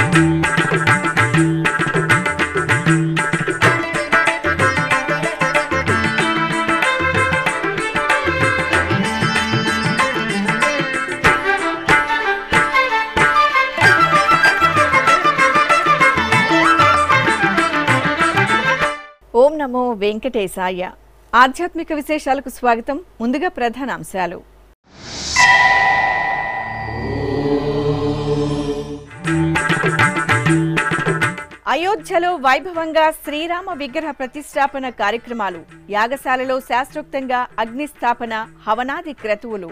ఓం నమో వెంకటేశాయ ఆధ్యాత్మిక విశేషాలకు స్వాగతం ముందుగా ప్రధాన అంశాలు అయోధ్యలో వైభవంగా శ్రీరామ విగ్రహ ప్రతిష్టాపన కార్యక్రమాలు యాగశాలలో శాస్త్రోక్తంగా అగ్నిస్థాపన హవనాది క్రతువులు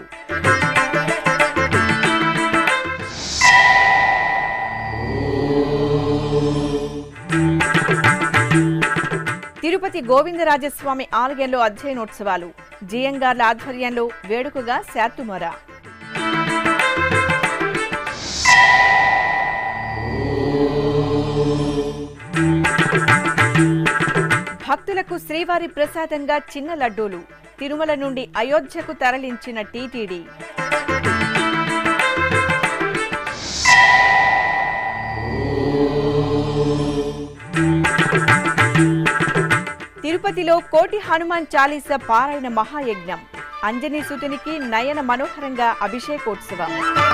తిరుపతి గోవిందరాజస్వామి ఆలయంలో అధ్యయనోత్సవాలు జియంగార్ల ఆధ్వర్యంలో వేడుకగా శాతుమొర భక్తులకు శ్రీవారి ప్రసాదంగా చిన్న లడ్డూలు తిరుమల నుండి అయోధ్యకు తరలించిన టీటీడీ తిరుపతిలో కోటి హనుమాన్ చాలీస పారాయణ మహాయజ్ఞం అంజనీ సుతునికి నయన మనోహరంగా అభిషేకోత్సవం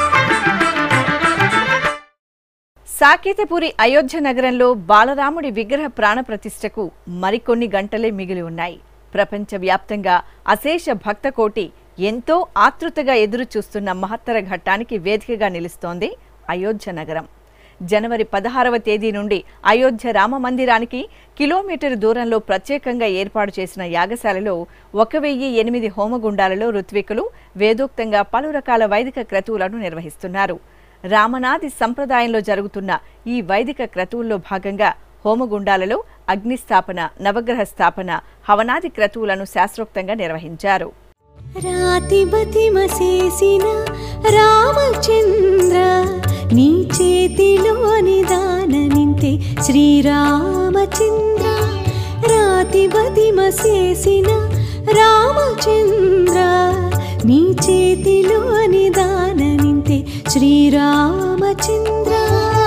సాకేతపురి అయోధ్య నగరంలో బాలరాముడి విగ్రహ ప్రాణప్రతిష్ఠకు మరికొన్ని గంటలే మిగిలి ఉన్నాయి ప్రపంచవ్యాప్తంగా అశేష భక్త కోటి ఎంతో ఆతృతగా ఎదురు చూస్తున్న మహత్తర ఘట్టానికి వేదికగా నిలుస్తోంది అయోధ్య నగరం జనవరి పదహారవ తేదీ నుండి అయోధ్య రామ మందిరానికి కిలోమీటర్ దూరంలో ప్రత్యేకంగా ఏర్పాటు చేసిన యాగశాలలో ఒక వెయ్యి ఎనిమిది హోమగుండాలలో ఋత్వికులు వేదోక్తంగా పలు రకాల వైదిక క్రతువులను నిర్వహిస్తున్నారు రామనాది సంప్రదాయంలో జరుగుతున్న ఈ వైదిక క్రతువుల్లో భాగంగా హోమగుండాలలో అగ్నిస్థాపన నవగ్రహ స్థాపన హవనాది క్రతువులను శాస్త్రోక్తంగా నిర్వహించారు రాతిబతిమ చేసిన రామచంద్ర నీ చేతిలో నిదాన నింతే శ్రీరామచంద్ర రాతిబతిమ చేసిన రామచంద్ర నీ చేతిలో నిదాన నింతే శ్రీరామచంద్ర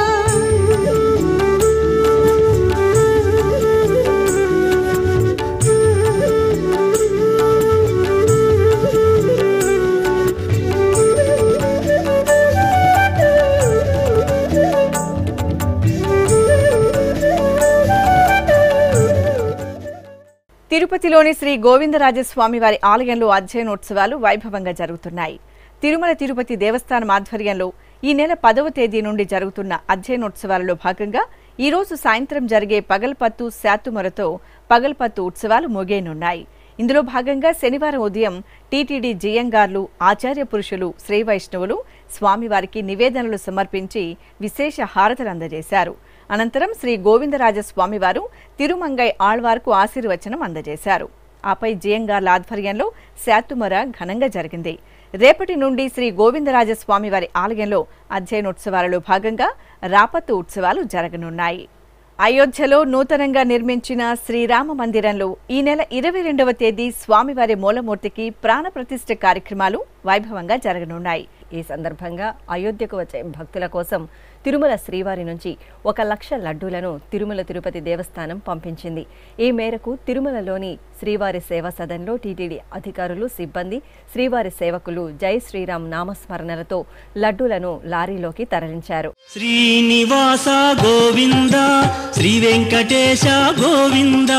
తిరుపతిలోని శ్రీ గోవిందరాజస్వామి వారి ఆలయంలో అధ్యయనోత్సవాలు వైభవంగా జరుగుతున్నాయి తిరుమల తిరుపతి దేవస్థానం ఆధ్వర్యంలో ఈ నెల పదవ తేదీ నుండి జరుగుతున్న అధ్యయనోత్సవాలలో భాగంగా ఈ రోజు సాయంత్రం జరిగే పగల్పత్తు శాతుమొరతో పగల్పత్తు ఉత్సవాలు ముగియనున్నాయి ఇందులో భాగంగా శనివారం ఉదయం టీటీడీ జియంగార్లు ఆచార్య పురుషులు శ్రీ వైష్ణవులు స్వామివారికి నివేదనలు సమర్పించి విశేష హారతలు అందజేశారు అనంతరం శ్రీ గోవిందరాజ స్వామివారు తిరుమంగై ఆళ్వార్కు ఆశీర్వచనం అందజేశారు ఆపై జియంగార్ల ఆధ్వర్యంలో శాతుమర ఘనంగా జరిగింది రేపటి నుండి శ్రీ గోవిందరాజ స్వామివారి ఆలయంలో అధ్యయనోత్సవాలలో భాగంగా రాపత్తు ఉత్సవాలు జరగనున్నాయి అయోధ్యలో నూతనంగా నిర్మించిన శ్రీరామ మందిరంలో ఈ నెల ఇరవై రెండవ తేదీ స్వామివారి మూలమూర్తికి ప్రాణప్రతిష్ఠ కార్యక్రమాలు వైభవంగా జరగనున్నాయి ఈ సందర్భంగా అయోధ్యకు వచ్చే భక్తుల కోసం తిరుమల శ్రీవారి నుంచి ఒక లక్ష లడ్డూలను తిరుమల తిరుపతి దేవస్థానం పంపించింది ఈ మేరకు తిరుమలలోని శ్రీవారి సేవా సదన్లో టీటీడీ అధికారులు సిబ్బంది శ్రీవారి సేవకులు జై శ్రీరామ్ నామస్మరణలతో లడ్డూలను లారీలోకి తరలించారు శ్రీనివాస గోవింద శ్రీ వెంకటేశ గోవింద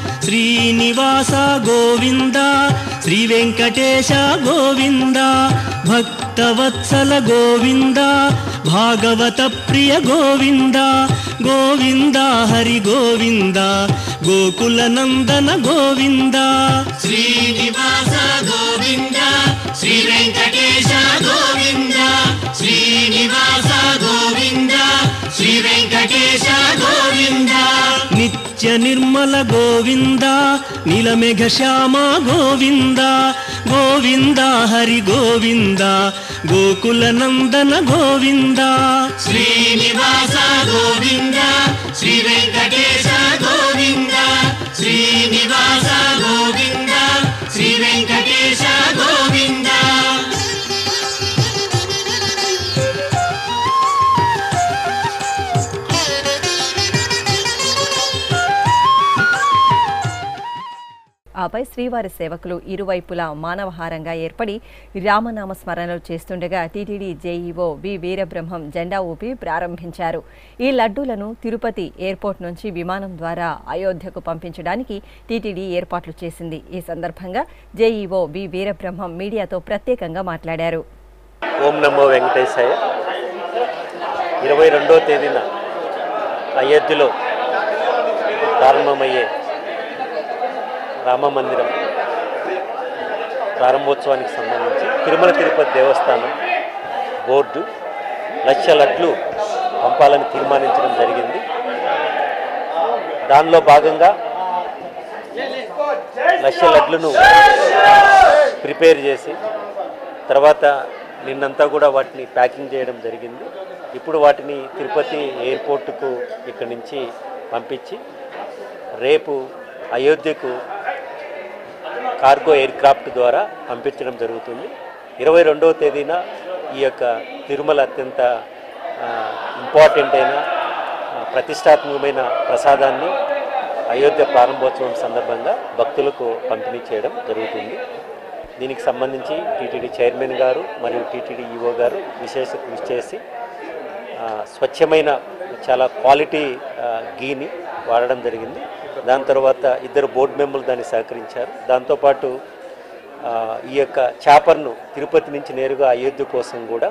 శ్రీనివాస గోవింద శ్రీ వెంకటేశ గోవింద భక్తవత్సల గోవింద భాగవత ప్రియ గోవింద గోవింద హరి గోవింద గోకుల నందన గోవింద శ్రీనివాస గోవింద శ్రీ వెంకటేశ గోవింద శ్రీనివాస గోవింద శ్రీ వెంకటేశ గోవింద నిత్య నిర్మల గోవింద నీలమేఘ శ్యామ గోవింద గోవింద హరి గోవింద గోకుల నందన గోవింద శ్రీనివాస గోవింద శ్రీ వెంకటేశ గోవింద శ్రీనివాస గోవింద శ్రీ వెంకటేశ గోవింద ఆపై శ్రీవారి సేవకులు ఇరువైపులా మానవహారంగా ఏర్పడి రామనామ స్మరణలు చేస్తుండగా టీటీడీ జేఈఓ వి వీరబ్రహ్మం జెండా ఊపి ప్రారంభించారు ఈ లడ్డూలను తిరుపతి ఎయిర్పోర్ట్ నుంచి విమానం ద్వారా అయోధ్యకు పంపించడానికి టీటీడీ ఏర్పాట్లు చేసింది ఈ సందర్భంగా జేఈఓ వి వీరబ్రహ్మం మీడియాతో ప్రత్యేకంగా మాట్లాడారు ఓం నమో వెంకటేశాయ ఇరవై రెండవ తేదీన అయోధ్యలో ప్రారంభమయ్యే రామ మందిరం ప్రారంభోత్సవానికి సంబంధించి తిరుమల తిరుపతి దేవస్థానం బోర్డు లక్ష లడ్లు పంపాలని తీర్మానించడం జరిగింది దానిలో భాగంగా లక్ష లడ్లను ప్రిపేర్ చేసి తర్వాత నిన్నంతా కూడా వాటిని ప్యాకింగ్ చేయడం జరిగింది ఇప్పుడు వాటిని తిరుపతి ఎయిర్పోర్టుకు ఇక్కడి నుంచి పంపించి రేపు అయోధ్యకు కార్గో ఎయిర్ క్రాఫ్ట్ ద్వారా పంపించడం జరుగుతుంది ఇరవై రెండవ తేదీన ఈ యొక్క తిరుమల అత్యంత ఆ, ఇంపార్టెంట్ అయిన ఆ, ప్రతిష్టాత్మకమైన ప్రసాదాన్ని అయోధ్య ప్రారంభోత్సవం సందర్భంగా భక్తులకు పంపిణీ చేయడం జరుగుతుంది దీనికి సంబంధించి టీటీడీ చైర్మన్ గారు మరియు టీటీడీ ఈఓ గారు విశేష కృషి చేసి ఆ, స్వచ్ఛమైన చాలా క్వాలిటీ ఆ, గీని వాడడం జరిగింది దాని తర్వాత ఇద్దరు బోర్డు మెంబర్లు దాన్ని సహకరించారు దాంతోపాటు ఆ, ఈ యొక్క చేపర్ను తిరుపతి నుంచి నేరుగా అయోధ్య కోసం కూడా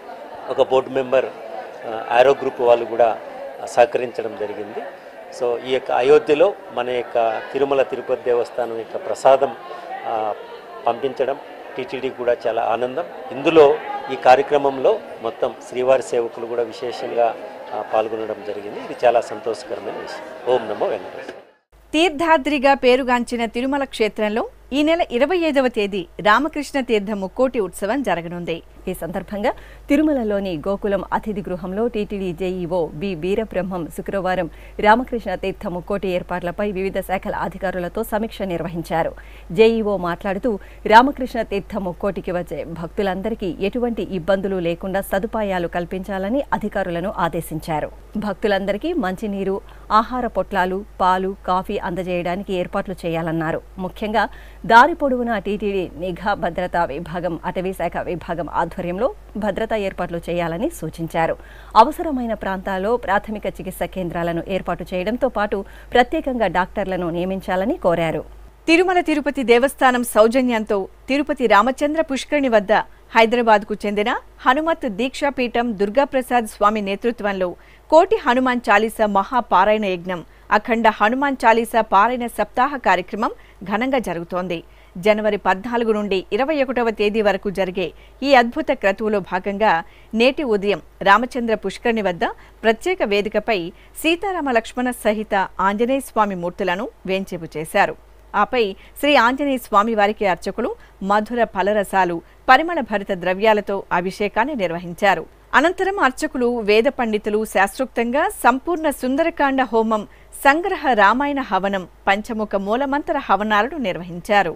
ఒక బోర్డు మెంబర్ ఆ, ఆరో గ్రూప్ వాళ్ళు కూడా సహకరించడం జరిగింది సో ఈ యొక్క అయోధ్యలో మన యొక్క తిరుమల తిరుపతి దేవస్థానం యొక్క ప్రసాదం ఆ, పంపించడం టీటీడీ కూడా చాలా ఆనందం ఇందులో ఈ కార్యక్రమంలో మొత్తం శ్రీవారి సేవకులు కూడా విశేషంగా ఆ, పాల్గొనడం జరిగింది ఇది చాలా సంతోషకరమైన విషయం ఓం నమో వెంకటేశ్వర తీర్థాద్రిగా పేరుగాంచిన తిరుమల క్షేత్రంలో ఈ నెల ఇరవై ఐదవ తేదీ రామకృష్ణ తీర్థ ముక్కోటి ఉత్సవం జరగనుంది ఈ సందర్భంగా తిరుమలలోని గోకులం అతిథి గృహంలో టీటీడీ జేఈఓ బి వీరబ్రహ్మం శుక్రవారం రామకృష్ణ తీర్థ ముక్కోటి ఏర్పాట్లపై వివిధ శాఖల అధికారులతో సమీక్ష నిర్వహించారు జేఈఓ మాట్లాడుతూ రామకృష్ణ తీర్థ ముక్కోటికి వచ్చే భక్తులందరికీ ఎటువంటి ఇబ్బందులు లేకుండా సదుపాయాలు కల్పించాలని అధికారులను ఆదేశించారు భక్తులందరికీ మంచినీరు ఆహార పొట్లాలు పాలు కాఫీ అందజేయడానికి ఏర్పాట్లు చేయాలన్నారు ముఖ్యంగా దారి పొడవునా టీటీడీ నిఘా భద్రతా విభాగం అటవీ శాఖ విభాగం ఆధ్వర్యంలో భద్రతా ఏర్పాట్లు చేయాలని సూచించారు అవసరమైన ప్రాంతాల్లో ప్రాథమిక చికిత్స కేంద్రాలను ఏర్పాటు చేయడంతో పాటు ప్రత్యేకంగా డాక్టర్లను నియమించాలని కోరారు తిరుమల తిరుపతి దేవస్థానం సౌజన్యంతో తిరుపతి రామచంద్ర పుష్కరిణి వద్ద హైదరాబాద్కు చెందిన హనుమత్ దీక్షాపీఠం దుర్గాప్రసాద్ స్వామి నేతృత్వంలో కోటి హనుమాన్ చాలీసా మహాపారాయణ యజ్ఞం అఖండ హనుమాన్ చాలీసా పారాయణ సప్తాహ కార్యక్రమం ఘనంగా జరుగుతోంది జనవరి పద్నాలుగు నుండి ఇరవై ఒకటవ తేదీ వరకు జరిగే ఈ అద్భుత క్రతువులో భాగంగా నేటి ఉదయం రామచంద్ర పుష్కరిణి వద్ద ప్రత్యేక వేదికపై సీతారామ లక్ష్మణ సహిత ఆంజనేయ స్వామి మూర్తులను వేంచేపు చేశారు ఆపై శ్రీ ఆంజనేయ స్వామి వారికి అర్చకులు మధుర ఫలరసాలు పరిమళ భరిత ద్రవ్యాలతో అభిషేకాన్ని నిర్వహించారు అనంతరం అర్చకులు వేద పండితులు శాస్త్రోక్తంగా సంపూర్ణ సుందరకాండ హోమం సంగ్రహ రామాయణ హవనం పంచముఖ మూలమంతర హవనాలను నిర్వహించారు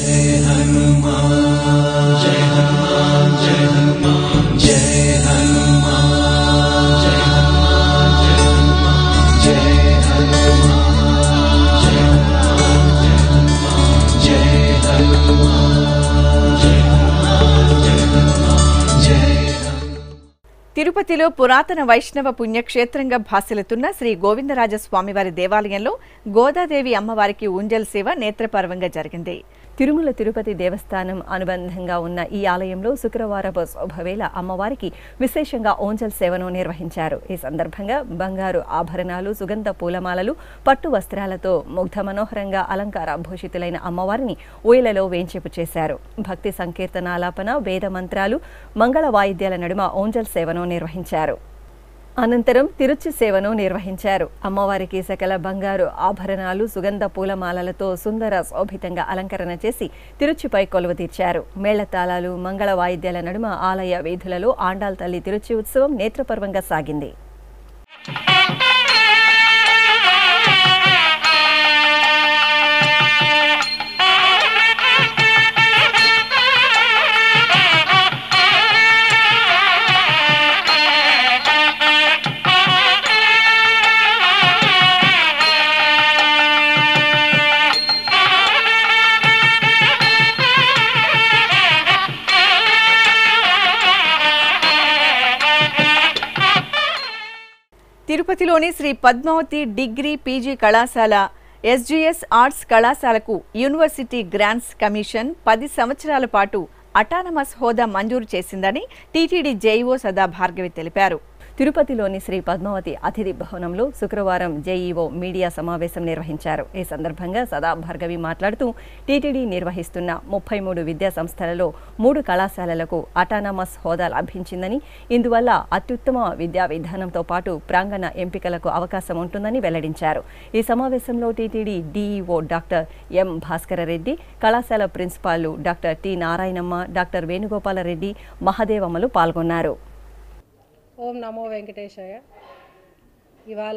తిరుపతిలో పురాతన వైష్ణవ పుణ్యక్షేత్రంగా భాసిల్లుతున్న శ్రీ గోవిందరాజ స్వామివారి దేవాలయంలో గోదాదేవి అమ్మవారికి ఊంజల్ సేవ నేత్రపర్వంగా జరిగింది తిరుమల తిరుపతి దేవస్థానం అనుబంధంగా ఉన్న ఈ ఆలయంలో శుక్రవారపు శోభవేళ అమ్మవారికి విశేషంగా ఓంజల్ సేవను నిర్వహించారు ఈ సందర్భంగా బంగారు ఆభరణాలు సుగంధ పూలమాలలు పట్టు వస్త్రాలతో ముగ్ధ మనోహరంగా అలంకార భూషితులైన అమ్మవారిని ఊయలలో వేంచేపు చేశారు భక్తి సంకీర్తనాలాపన వేద మంత్రాలు మంగళ వాయిద్యాల నడుమ ఓంజల్ సేవను నిర్వహించారు అనంతరం తిరుచి సేవను నిర్వహించారు అమ్మవారికి సకల బంగారు ఆభరణాలు సుగంధ పూలమాలలతో సుందర శోభితంగా అలంకరణ చేసి తిరుచిపై కొలువు తీర్చారు మేళతాళాలు మంగళ వాయిద్యాల నడుమ ఆలయ వీధులలో ఆండాల్ తల్లి తిరుచి ఉత్సవం నేత్రపర్వంగా సాగింది Thank you. తిరుపతిలోని శ్రీ పద్మావతి డిగ్రీ పీజీ కళాశాల ఎస్జీఎస్ ఆర్ట్స్ కళాశాలకు యూనివర్సిటీ గ్రాంట్స్ కమిషన్ పది సంవత్సరాల పాటు అటానమస్ హోదా మంజూరు చేసిందని టీటీడీ జేఈఓ సదా భార్గవి తెలిపారు తిరుపతిలోని శ్రీ పద్మావతి అతిథి భవనంలో శుక్రవారం జేఈఓ మీడియా సమావేశం నిర్వహించారు ఈ సందర్భంగా సదా భార్గవి మాట్లాడుతూ టీటీడీ నిర్వహిస్తున్న ముప్పై మూడు విద్యా సంస్థలలో మూడు కళాశాలలకు అటానమస్ హోదా లభించిందని ఇందువల్ల అత్యుత్తమ విద్యా విధానంతో పాటు ప్రాంగణ ఎంపికలకు అవకాశం ఉంటుందని వెల్లడించారు ఈ సమావేశంలో TTD DEO doctor M Bhaskara Reddy కళాశాల ప్రిన్సిపాళ్లు doctor T Narayanamma doctor Venugopala Reddy మహదేవమ్మలు పాల్గొన్నారు ఓం నమో వెంకటేశాయ ఇవాళ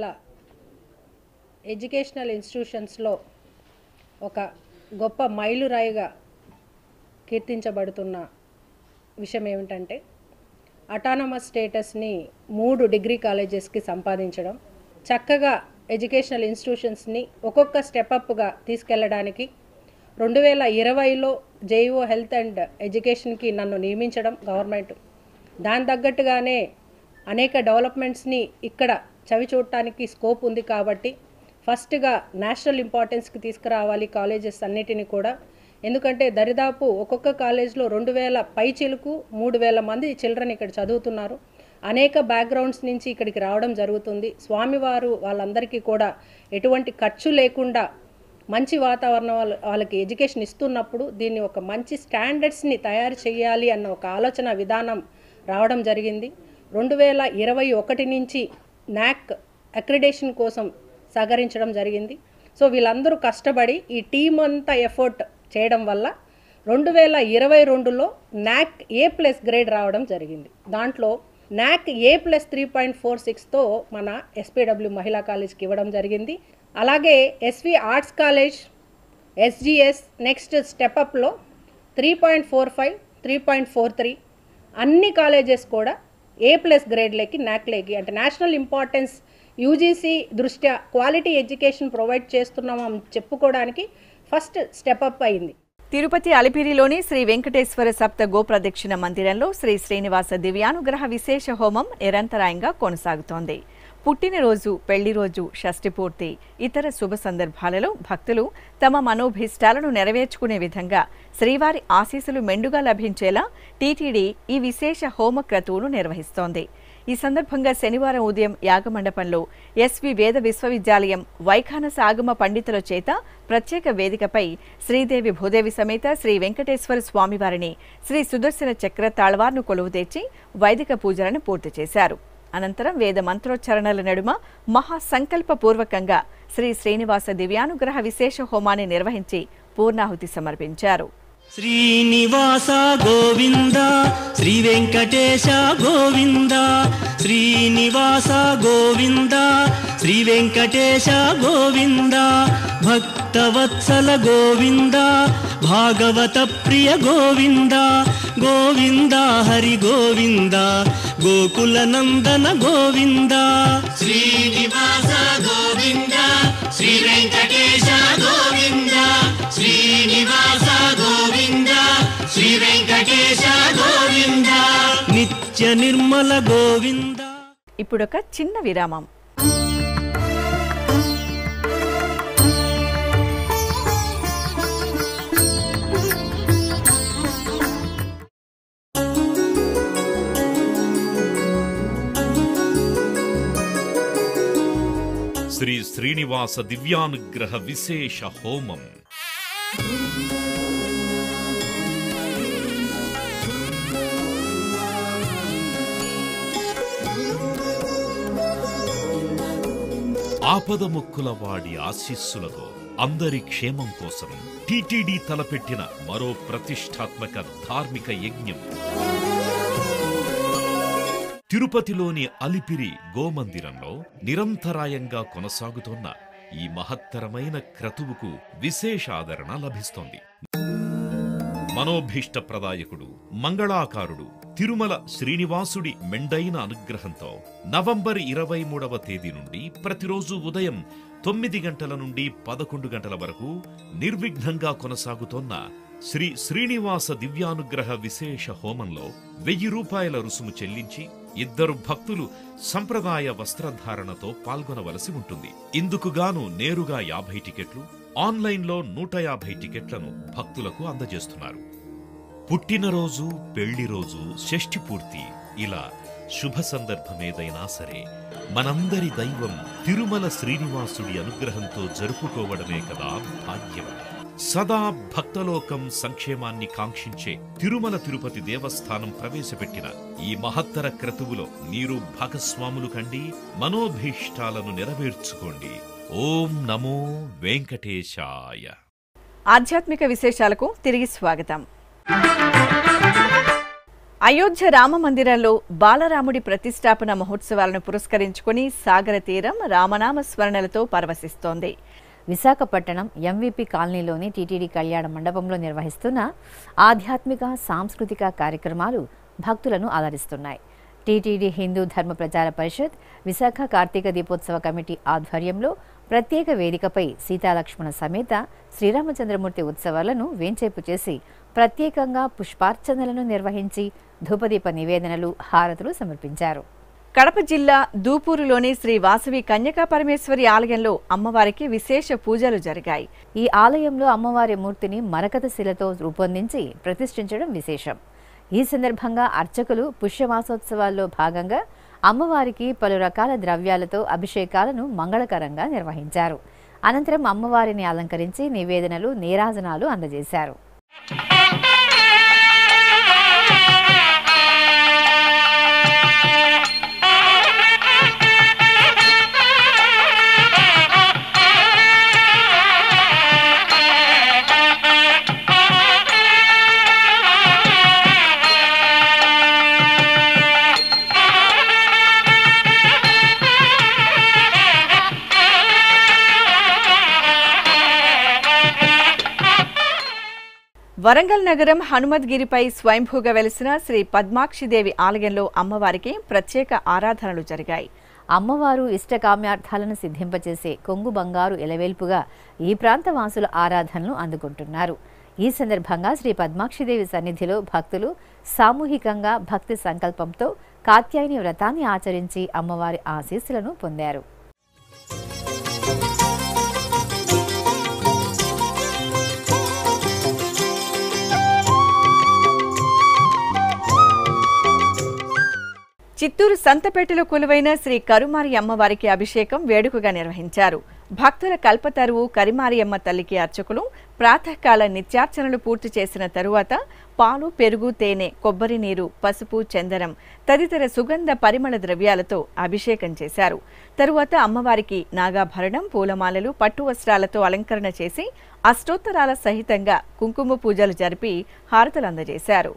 ఎడ్యుకేషనల్ ఇన్స్టిట్యూషన్స్లో ఒక గొప్ప మైలురాయిగా కీర్తించబడుతున్న విషయం ఏమిటంటే అటానమస్ స్టేటస్ని మూడు డిగ్రీ కాలేజెస్కి సంపాదించడం చక్కగా ఎడ్యుకేషనల్ ఇన్స్టిట్యూషన్స్ని ఒక్కొక్క స్టెప్ అప్గా తీసుకెళ్ళడానికి రెండు వేల ఇరవైలో జేఈఓ హెల్త్ అండ్ ఎడ్యుకేషన్కి నన్ను నియమించడం గవర్నమెంట్ దాని తగ్గట్టుగానే అనేక డెవలప్మెంట్స్ని ఇక్కడ చవి చూడటానికి స్కోప్ ఉంది కాబట్టి ఫస్ట్గా నేషనల్ ఇంపార్టెన్స్కి తీసుకురావాలి కాలేజెస్ అన్నిటిని కూడా ఎందుకంటే దరిదాపు ఒక్కొక్క కాలేజ్లో రెండు వేల పైచిలుకు మూడు వేల మంది చిల్డ్రన్ ఇక్కడ చదువుతున్నారు అనేక బ్యాక్గ్రౌండ్స్ నుంచి ఇక్కడికి రావడం జరుగుతుంది స్వామివారు వాళ్ళందరికీ కూడా ఎటువంటి ఖర్చు లేకుండా మంచి వాతావరణం వాళ్ళ వాళ్ళకి ఎడ్యుకేషన్ ఇస్తున్నప్పుడు దీన్ని ఒక మంచి స్టాండర్డ్స్ని తయారు చేయాలి అన్న ఒక ఆలోచన విధానం రావడం జరిగింది రెండు వేల ఇరవై ఒకటి నుంచి నాక్ అక్రిడేషన్ కోసం సహకరించడం జరిగింది సో వీళ్ళందరూ కష్టపడి ఈ టీం అంతా ఎఫర్ట్ చేయడం వల్ల రెండు వేల ఇరవై రెండులో నాక్ ఏ ప్లస్ గ్రేడ్ రావడం జరిగింది దాంట్లో NAAC A plus three point four సిక్స్తో మన ఎస్పీడబ్ల్యూ మహిళా కాలేజ్కి ఇవ్వడం జరిగింది అలాగే SV arts college SGS next step అప్లో three point four five three point four three అన్ని కాలేజెస్ కూడా ఏ ప్లస్ గ్రేడ్లకి నాక్లేకి అంటే నేషనల్ ఇంపార్టెన్స్ యూజీసీ దృష్ట్యా క్వాలిటీ ఎడ్యుకేషన్ ప్రొవైడ్ చేస్తున్నామని చెప్పుకోవడానికి ఫస్ట్ స్టెప్ అప్ అయింది తిరుపతి అలిపిరిలోని శ్రీ వెంకటేశ్వర సప్త గోప్రదక్షిణ మందిరంలో శ్రీ శ్రీనివాస దివ్యానుగ్రహ విశేష హోమం నిరంతరాయంగా కొనసాగుతోంది పుట్టినరోజు పెళ్లి రోజు షష్ఠి పూర్తి ఇతర శుభ సందర్భాలలో భక్తులు తమ మనోభీష్టాలను నెరవేర్చుకునే విధంగా శ్రీవారి ఆశీస్సులు మెండుగా లభించేలా టీటీడీ ఈ విశేష హోమ క్రతువును నిర్వహిస్తోంది ఈ సందర్భంగా శనివారం ఉదయం యాగమండపంలో ఎస్వి వేద విశ్వవిద్యాలయం వైఖానస ఆగమ పండితుల చేత ప్రత్యేక వేదికపై శ్రీదేవి భూదేవి సమేత శ్రీ వెంకటేశ్వర స్వామివారిని శ్రీ సుదర్శన చక్ర తాళ్వార్ను కొలువు తెచ్చి వైదిక పూజలను పూర్తి చేశారు అనంతరం వేద మంత్రోచ్చారణల నడుమ మహాసంకల్పపూర్వకంగా శ్రీ శ్రీనివాస దివ్యానుగ్రహ విశేష హోమాన్ని నిర్వహించి పూర్ణాహుతి సమర్పించారు శ్రీనివాస గోవింద శ్రీ వెంకటేశ గోవింద శ్రీనివాస గోవింద శ్రీ వెంకటేశ గోవింద భక్తవత్సల గోవింద భాగవత ప్రియ గోవింద గోవింద హరి గోవింద గోకుల నందన గోవింద శ్రీనివాస గోవింద శ్రీ వెంకటేశ గోవింద శ్రీనివాస గోవింద శ్రీ వెంకటేశ గోవింద నిత్య నిర్మల గోవింద ఇప్పుడొక చిన్న విరామం శ్రీ శ్రీనివాస దివ్యానుగ్రహ విశేష హోమం ఆపదముక్కుల వాడి ఆశీస్సులతో అందరి క్షేమం కోసం టిటిడి తలపెట్టిన మరో ప్రతిష్టాత్మక ధార్మిక యజ్ఞం తిరుపతిలోని అలిపిరి గోమందిరంలో నిరంతరాయంగా కొనసాగుతోన్న ఈ మహత్తరమైన క్రతువుకు విశేష ఆదరణ లభిస్తోంది మనోభీష్ట ప్రదాయకుడు మంగళాకారుడు తిరుమల శ్రీనివాసుడి మెండైన అనుగ్రహంతో నవంబర్ ఇరవై మూడవ తేదీ నుండి ప్రతిరోజు ఉదయం తొమ్మిది గంటల నుండి పదకొండు గంటల వరకు నిర్విఘ్నంగా కొనసాగుతోన్న శ్రీ శ్రీనివాస దివ్యానుగ్రహ విశేష హోమంలో వెయ్యి రూపాయల రుసుము చెల్లించి ఇద్దరు భక్తులు సంప్రదాయ వస్త్రధారణతో పాల్గొనవలసి ఉంటుంది ఇందుకుగాను నేరుగా యాభై టికెట్లు ఆన్లైన్లో నూట యాభై టికెట్లను భక్తులకు అందజేస్తున్నారు పుట్టినరోజు పెళ్లి రోజు షష్ఠి పూర్తి ఇలా శుభ సందర్భమేదైనా సరే మనందరి దైవం తిరుమల శ్రీనివాసుడి అనుగ్రహంతో జరుపుకోవడమే కదా భాగ్యం సదా భక్తలోకం సంక్షేమాన్ని కాంక్షించే తిరుమల తిరుపతి దేవస్థానం ప్రవేశపెట్టిన ఈ మహత్తర క్రతువులో మీరు భాగస్వాములు కండి మనోభీష్టాలను నెరవేర్చుకోండి ఓం నమో వెంకటేశాయ ఆధ్యాత్మిక విశేషాలకు తిరిగి స్వాగతం అయోధ్య రామ మందిరంలో బాలరాముడి ప్రతిష్టాపన మహోత్సవాలను పురస్కరించుకుని సాగర తీరం రామనామ స్మరణలతో పరవశిస్తోంది విశాఖపట్నం ఎంవిపి కాలనీలోని టీటీడీ కళ్యాణ మండపంలో నిర్వహిస్తున్న ఆధ్యాత్మిక సాంస్కృతిక కార్యక్రమాలు భక్తులను ఆదరిస్తున్నాయి టీటీడీ హిందూ ధర్మ ప్రచార పరిషత్ విశాఖ కార్తీక దీపోత్సవ కమిటీ ఆధ్వర్యంలో ప్రత్యేక వేదికపై సీతాలక్ష్మణ సమేత శ్రీరామచంద్రమూర్తి ఉత్సవాలను వేంచేపు చేసి ప్రత్యేకంగా పుష్పార్చనలను నిర్వహించి ధూపదీప నివేదనలు హారతులు సమర్పించారు కడప జిల్లా దూపూరులోని శ్రీ వాసవి కన్యకా పరమేశ్వరి ఆలయంలో అమ్మవారికి విశేష పూజలు జరిగాయి ఈ ఆలయంలో అమ్మవారి మూర్తిని మరకత శిలతో రూపొందించి ప్రతిష్ఠించడం విశేషం ఈ సందర్భంగా అర్చకులు పుష్యమాసోత్సవాల్లో భాగంగా అమ్మవారికి పలు రకాల ద్రవ్యాలతో అభిషేకాలను మంగళకరంగా నిర్వహించారు అనంతరం అమ్మవారిని అలంకరించి నివేదనలు నీరాజనాలు అందజేశారు వరంగల్ నగరం హనుమద్గిరిపై స్వయంభూగా వెలిసిన శ్రీ పద్మాక్షిదేవి ఆలయంలో అమ్మవారికి ప్రత్యేక ఆరాధనలు జరిగాయి అమ్మవారు ఇష్టకామ్యార్థాలను సిద్ధింపచేసే కొంగు బంగారు ఎలవేల్పుగా ఈ ప్రాంత వాసుల ఆరాధనలు అందుకుంటున్నారు ఈ సందర్భంగా శ్రీ పద్మాక్షిదేవి సన్నిధిలో భక్తులు సామూహికంగా భక్తి సంకల్పంతో కాత్యాయని వ్రతాన్ని ఆచరించి అమ్మవారి ఆశీస్సులను పొందారు చిత్తూరు సంతపేటలో కొలువైన శ్రీ కరుమారి అమ్మవారికి అభిషేకం వేడుకగా నిర్వహించారు భక్తుల కల్పతరువు కరిమారియమ్మ తల్లికి అర్చకులు ప్రాతకాల నిత్యార్చనలు పూర్తి చేసిన తరువాత పాలు పెరుగు తేనె కొబ్బరి నీరు పసుపు చందనం తదితర సుగంధ పరిమళ ద్రవ్యాలతో అభిషేకం చేశారు తరువాత అమ్మవారికి నాగాభరణం పూలమాలలు పట్టు వస్త్రాలతో అలంకరణ చేసి అష్టోత్తరాల సహితంగా కుంకుమ పూజలు జరిపి హారతులు అందజేశారు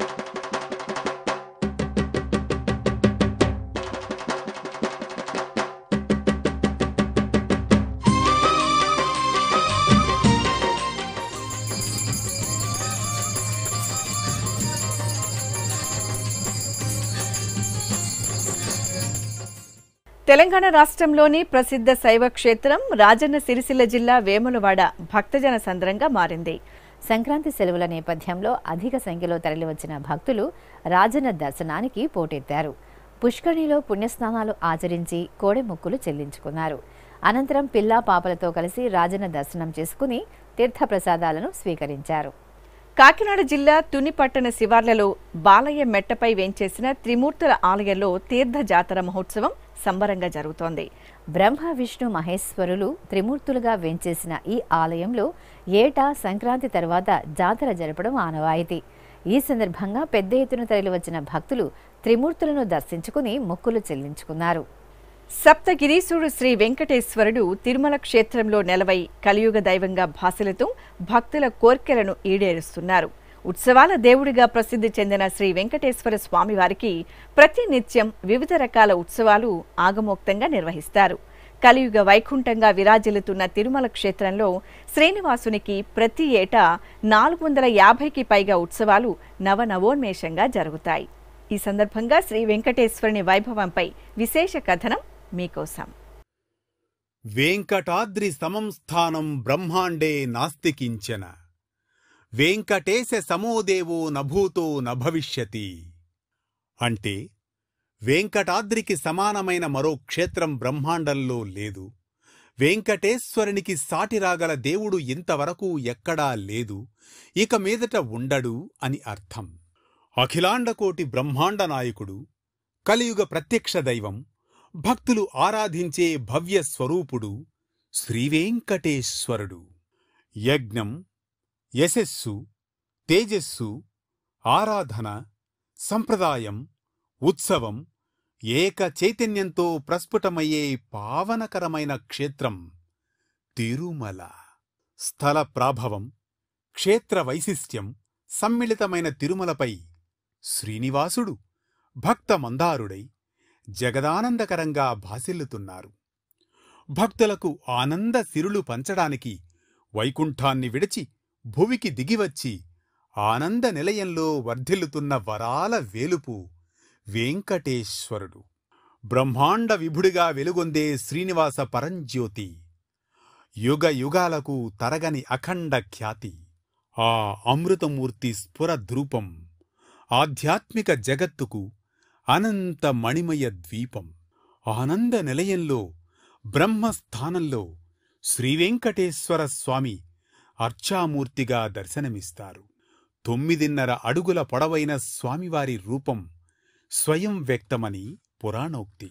తెలంగాణ రాష్ట్రంలోని ప్రసిద్ధ శైవ క్షేత్రం రాజన్న సిరిసిల్ల జిల్లా వేములవాడ భక్తజన సంద్రంగా మారింది సంక్రాంతి సెలవుల నేపథ్యంలో అధిక సంఖ్యలో తరలివచ్చిన భక్తులు రాజన్న దర్శనానికి పోటెత్తారు పుష్కరిణిలో పుణ్యస్నానాలు ఆచరించి కోడెముక్కులు చెల్లించుకున్నారు అనంతరం పిల్లా పాపలతో కలిసి రాజన్న దర్శనం చేసుకుని తీర్థప్రసాదాలను స్వీకరించారు కాకినాడ జిల్లా తునిపట్టణ శివార్లలో బాలయ్య మెట్టపై వేంచేసిన త్రిమూర్తుల ఆలయంలో తీర్థ జాతర మహోత్సవం సంబరంగా జరుగుతోంది బ్రహ్మ విష్ణు మహేశ్వరులు త్రిమూర్తులుగా వెంచేసిన ఈ ఆలయంలో ఏటా సంక్రాంతి తర్వాత జాతర జరపడం ఆనవాయితీ ఈ సందర్భంగా పెద్ద ఎత్తున తరలివచ్చిన భక్తులు త్రిమూర్తులను దర్శించుకుని మొక్కులు చెల్లించుకున్నారు సప్తగిరీశుడు శ్రీ వెంకటేశ్వరుడు తిరుమల క్షేత్రంలో నెలవై కలియుగ దైవంగా భాసలతో భక్తుల కోర్కెలను ఈడేరుస్తున్నారు ఉత్సవాల దేవుడిగా ప్రసిద్ధి చెందిన శ్రీ వెంకటేశ్వర స్వామివారికి ప్రతి నిత్యం వివిధ రకాల ఉత్సవాలు ఆగమోక్తంగా నిర్వహిస్తారు కలియుగ వైకుంఠంగా విరాజిల్లుతున్న తిరుమల క్షేత్రంలో శ్రీనివాసునికి ప్రతి ఏటా నాలుగు వందల యాభైకి పైగా ఉత్సవాలు నవనవోన్మేషంగా జరుగుతాయి ఈ సందర్భంగా శ్రీ వెంకటేశ్వరుని వైభవంపై విశేష కథనం మీకోసం వెంకటాద్రి సమం స్థానం బ్రహ్మాండే నాస్తి కించన వెంకటేశ సమోదేవో నభూతో నభవిష్యతి అంటే వెంకటాద్రికి సమానమైన మరో క్షేత్రం బ్రహ్మాండంలో లేదు వెంకటేశ్వరునికి సాటిరాగల దేవుడు ఇంతవరకు ఎక్కడా లేదు ఇక మీదట ఉండడు అని అర్థం అఖిలాండకోటి బ్రహ్మాండ నాయకుడు కలియుగ ప్రత్యక్ష దైవం భక్తులు ఆరాధించే భవ్య స్వరూపుడు శ్రీవేంకటేశ్వరుడు యజ్ఞం యశస్సు తేజస్సు ఆరాధన సంప్రదాయం ఉత్సవం ఏక చైతన్యంతో ప్రస్ఫుటమయ్యే పావనకరమైన క్షేత్రం తిరుమల స్థల ప్రాభవం క్షేత్ర వైశిష్ట్యం సమ్మిళితమైన తిరుమలపై శ్రీనివాసుడు భక్త మందారుడై జగదానందకరంగా భాసిల్లుతున్నారు భక్తులకు ఆనంద సిరులు పంచడానికి వైకుంఠాన్ని విడిచి భువికి దిగివచ్చి ఆనంద నిలయంలో వర్ధిల్లుతున్న వరాల వేలుపు వెంకటేశ్వరుడు బ్రహ్మాండ విభుడిగా వెలుగొందే శ్రీనివాస పరంజ్యోతి యుగ యుగాలకు తరగని అఖండ ఖ్యాతి ఆ అమృతమూర్తి స్ఫురద్రూపం ఆధ్యాత్మిక జగత్తుకు అనంత మణిమయ ద్వీపం ఆనంద నిలయంలో బ్రహ్మస్థానంలో శ్రీవెంకటేశ్వర స్వామి అర్చామూర్తిగా దర్శనమిస్తారు తొమ్మిదిన్నర అడుగుల పొడవైన స్వామివారి రూపం స్వయం వ్యక్తమని పురాణోక్తి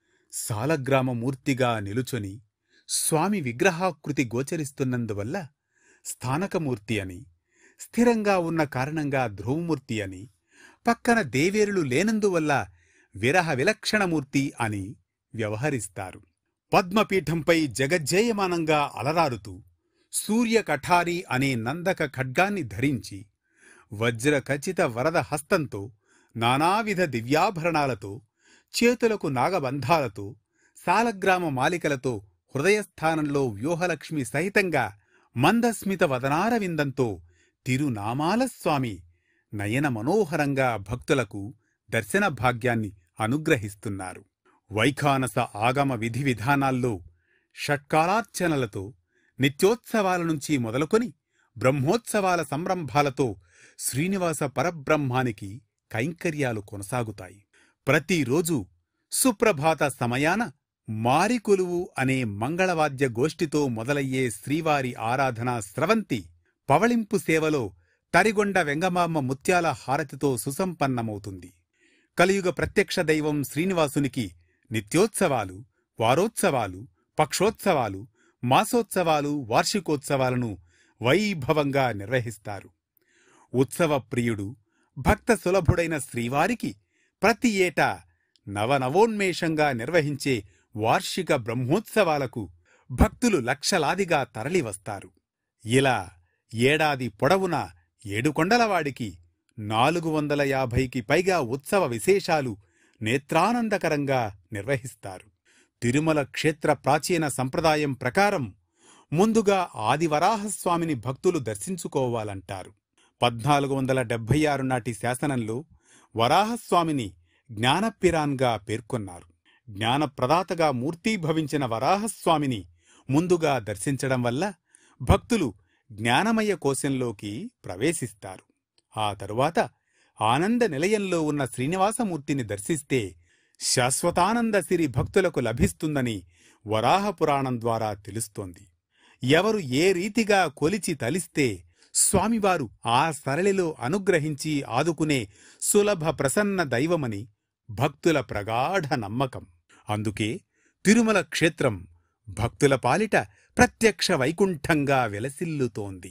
సాలగ్రామమూర్తిగా నిలుచొని స్వామి విగ్రహాకృతి గోచరిస్తున్నందువల్ల స్థానకమూర్తి అని స్థిరంగా ఉన్న కారణంగా ధ్రువమూర్తి అని పక్కన దేవేరులు లేనందువల్ల విరహ విలక్షణమూర్తి అని వ్యవహరిస్తారు పద్మపీఠంపై జగజ్జేయమానంగా అలరారుతూ సూర్య కఠారి అనే నందక ఖడ్గాన్ని ధరించి వజ్ర ఖచ్చిత వరద హస్తంతో నానావిధ దివ్యాభరణాలతో చేతులకు నాగబంధాలతో సాలగ్రామ మాలికలతో హృదయస్థానంలో వ్యూహలక్ష్మి సహితంగా మందస్మిత వదనారవిందంతో తిరునామాల స్వామి నయన మనోహరంగా భక్తులకు దర్శన భాగ్యాన్ని అనుగ్రహిస్తున్నారు వైఖానస ఆగమ విధి విధానాల్లో షట్కాలార్చనలతో నిత్యోత్సవాల నుంచి మొదలుకొని బ్రహ్మోత్సవాల సంరంభాలతో శ్రీనివాస పరబ్రహ్మానికి కైంకర్యాలు కొనసాగుతాయి ప్రతిరోజు సుప్రభాత సమయాన మారికొలువు అనే మంగళవాద్య గోష్ఠితో మొదలయ్యే శ్రీవారి ఆరాధనా స్రవంతి పవళింపు సేవలో తరిగొండ వెంగమామ్మ ముత్యాల హారతితో సుసంపన్నమవుతుంది కలియుగ ప్రత్యక్ష దైవం శ్రీనివాసునికి నిత్యోత్సవాలు వారోత్సవాలు పక్షోత్సవాలు మాసోత్సవాలు వార్షికోత్సవాలను వైభవంగా నిర్వహిస్తారు ఉత్సవ ప్రియుడు భక్త సులభుడైన శ్రీవారికి ప్రతి ఏటా నవనవోన్మేషంగా నిర్వహించే వార్షిక బ్రహ్మోత్సవాలకు భక్తులు లక్షలాదిగా తరలివస్తారు ఇలా ఏడాది పొడవునా ఏడుకొండలవాడికి నాలుగు వందల యాభైకి పైగా ఉత్సవ విశేషాలు నేత్రానందకరంగా నిర్వహిస్తారు తిరుమల క్షేత్ర ప్రాచీన సంప్రదాయం ప్రకారం ముందుగా ఆదివరాహస్వామిని భక్తులు దర్శించుకోవాలంటారు పద్నాలుగు వందల డెబ్భై ఆరు నాటి శాసనంలో వరాహస్వామిని జ్ఞానపిరాన్గా పేర్కొన్నారు జ్ఞానప్రదాతగా మూర్తీభవించిన వరాహస్వామిని ముందుగా దర్శించడం వల్ల భక్తులు జ్ఞానమయ కోశంలోకి ప్రవేశిస్తారు ఆ తరువాత ఆనంద నిలయంలో ఉన్న శ్రీనివాసమూర్తిని దర్శిస్తే శాశ్వతానంద సిరి భక్తులకు లభిస్తుందని వరాహపురాణం ద్వారా తెలుస్తోంది ఎవరు ఏ రీతిగా కొలిచి తలిస్తే స్వామివారు ఆ సరళిలో అనుగ్రహించి ఆదుకునే సులభ ప్రసన్న దైవమని భక్తుల ప్రగాఢ నమ్మకం అందుకే తిరుమల క్షేత్రం భక్తుల పాలిట ప్రత్యక్ష వైకుంఠంగా వెలసిల్లుతోంది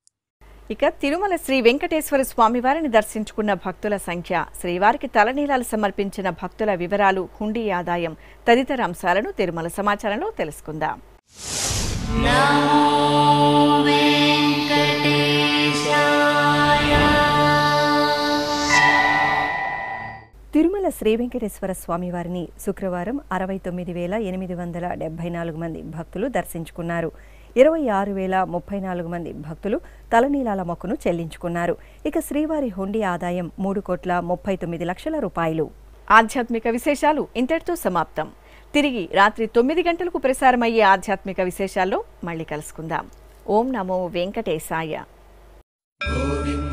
ఇక తిరుమల శ్రీ వెంకటేశ్వర స్వామివారిని దర్శించుకున్న భక్తుల సంఖ్య శ్రీవారికి తలనీలాలు సమర్పించిన భక్తుల వివరాలు హుండీ ఆదాయం తదితర అంశాలను తిరుమల సమాచారంలో తెలుసుకుందాం తిరుమల శ్రీ వెంకటేశ్వర స్వామివారిని శుక్రవారం అరవై తొమ్మిది వేల ఎనిమిది వందల డెబ్బై నాలుగు మంది భక్తులు దర్శించుకున్నారు ఇరవై ఆరు వేల ముప్పై నాలుగు మంది భక్తులు తలనీలాల మొక్కును చెల్లించుకున్నారు ఇక శ్రీవారి హుండీ ఆదాయం మూడు కోట్ల ముప్పై తొమ్మిది లక్షల రూపాయలు ఆధ్యాత్మిక విశేషాలు ఇంతటితో సమాప్తం తిరిగి రాత్రి తొమ్మిది గంటలకు ప్రసారమయ్యే ఆధ్యాత్మిక విశేషాల్లో మళ్ళీ కలుసుకుందాం ఓం నమో వెంకటేశాయ గోవింద